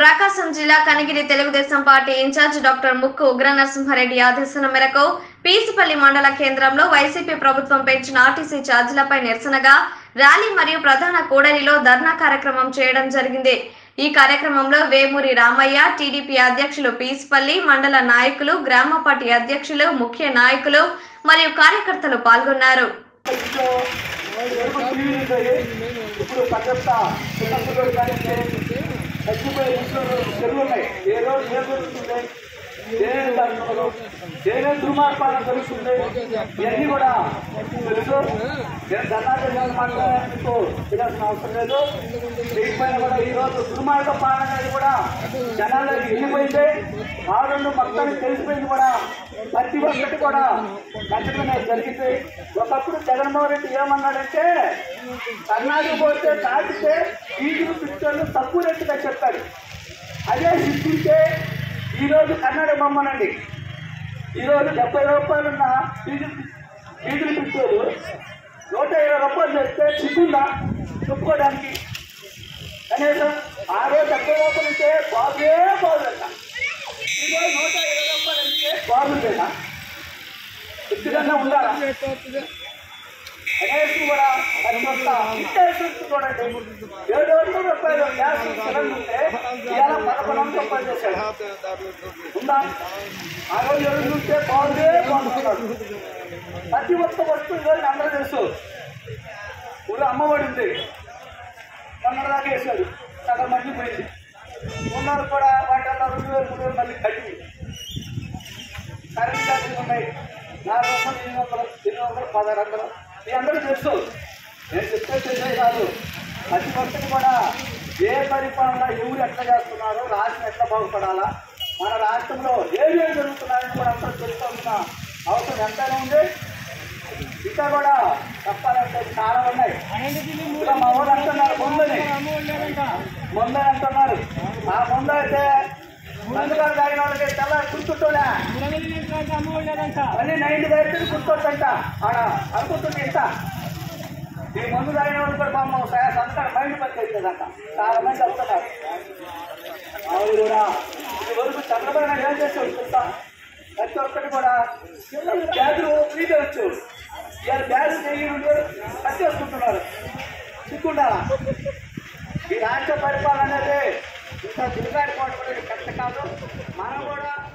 ప్రకాశం జిల్లా Kanigiri Telugu Desam party in charge doctor Mukku Ugra Narasimha Reddy ఆదేశాల మేరకు పీసిపల్లి మండల కేంద్రంలో వైసీపీ ప్రభుత్వం పెంచిన ఆర్టీసీ ఛార్జీలపై నిరసనగా ర్యాలీ మరియు ప్రధాన కూడలిలో ధర్నా కార్యక్రమం చేయడం జరిగింది ఈ కార్యక్రమంలో వేమూరి రామయ్య టీడీపీ అధ్యక్షులు పీసిపల్లి మండల నాయకులు గ్రామ పార్టీ అధ్యక్షులు ముఖ్య నాయకులు మరియు కార్యకర్తలు పాల్గొన్నారు ఇంట్లో ఎరుపు టీవీలు ఉంటాయి ఇప్పుడు పక్కన చిన్న పిల్లలు కానీ చచ్చిపోయే ఇంట్లో చెరువులు ఉన్నాయి ఏ రోజు ఏం జరుగుతుంది ఏమేమి జరుగుతుందో ఏమేమి దుర్మార్గాలు జరుగుతుంది ఇవన్నీ కూడా తెలుసు నేను ధనాలు మాట్లాడే మీకు తెలియాల్సిన అవసరం లేదు దీనిపైన కూడా ఈ రోజు దుర్మార్గ పాలన అనేది కూడా జనాల్లోకి వెళ్ళిపోయింది ఆ రెండు మొత్తానికి తెలిసిపోయింది కూడా ప్రతి ఒక్కటి కూడా ఖచ్చితంగా జరిగింది ఒకప్పుడు జగన్మోహన్ రెడ్డి ఏమన్నాడంటే కర్ణాటక పోతే దాటితే ఈదురు పిక్చర్లు తక్కువ రేటుగా చెప్పాడు అదే సిద్ధించే ఈరోజు కన్నడ బొమ్మనండి ఈరోజు డెబ్బై రూపాయలున్న ఈదురు ఈదురు పిక్చర్లు నూట ఇరవై రూపాయలు చెప్తే సిగ్గుందా చెప్పుకోవడానికి కనీసం ఆ రోజు డెబ్బై రూపాయలు ఇస్తే బాబే బాగుందంట ఈరోజు నూట ఇరవై రూపాయలు ఇస్తే బాగుందేనా ఖచ్చితంగా ఉండాలా అనేసి కూడా అది కొంత ఇంటెన్షన్ చూడండి ఏడు వందల రూపాయలు గ్యాస్ సిలిండర్ ఉంటే ఇవాళ పదకొండు వందల రూపాయలు చేశాడు ఉందా ఆ రోజు ఎవరు చూస్తే బాగుందే బాగుంటున్నాడు ప్రతి ఒక్క వస్తువు ఈరోజు అందరూ తెలుసు ఇప్పుడు అమ్మఒడి ఉంది మొన్నదాకా వేశాడు సగం మంది పోయింది ఉన్నారు కూడా వాటిల్లో రెండు వేలు మూడు వేలు మళ్ళీ కట్టి కరెంట్ ఛార్జీలు ఉన్నాయి నాలుగు వందలు ఎనిమిది వందలు ఎనిమిది వందలు పదహారు వందలు మీ అందరూ తెలుసు నేను చెప్తే తెలిసే కాదు ప్రతి ఒక్కటి కూడా ఏ పరిపాలన ఎవరు ఎట్లా చేస్తున్నారో రాష్ట్రం ఎట్లా బాగుపడాలా మన రాష్ట్రంలో ఏమేమి జరుగుతున్నాయని కూడా అందరూ తెలుసుకోవాల్సిన అవసరం ఎంతైనా ఉంది ఇంకా కూడా చెప్పాలంటే చాలా ఉన్నాయి ఇంకా మా ఊరు అంటున్నారు ముందని ముందని అంటున్నారు ఆ ముందు అయితే అందుకని తాగిన వాళ్ళకి తెల్ల గుర్తుంటోలే మళ్ళీ నైన్టీ అయితే గుర్తొచ్చంట ఆడ అనుకుంటుంది ఇంత ఈ మందు తాగిన వాళ్ళు కూడా పాపం సంతకాల మైండ్ పని అవుతుందంట చాలా మంది అవుతున్నారు అవును కూడా ఈ వరకు చంద్రబాబు నాయుడు ఏం చేస్తాడు తెలుసా ప్రతి ఒక్కటి కూడా బ్యాగులు ఫ్రీగా వచ్చు ఇవాళ బ్యాగులు చేయడం కట్టి వస్తుంటున్నారు సిగ్గుండాలా ఈ రాష్ట్ర పరిపాలన అనేది ఇంత దిగాడిపోవడం కరెక్ట్ కాదు మనం కూడా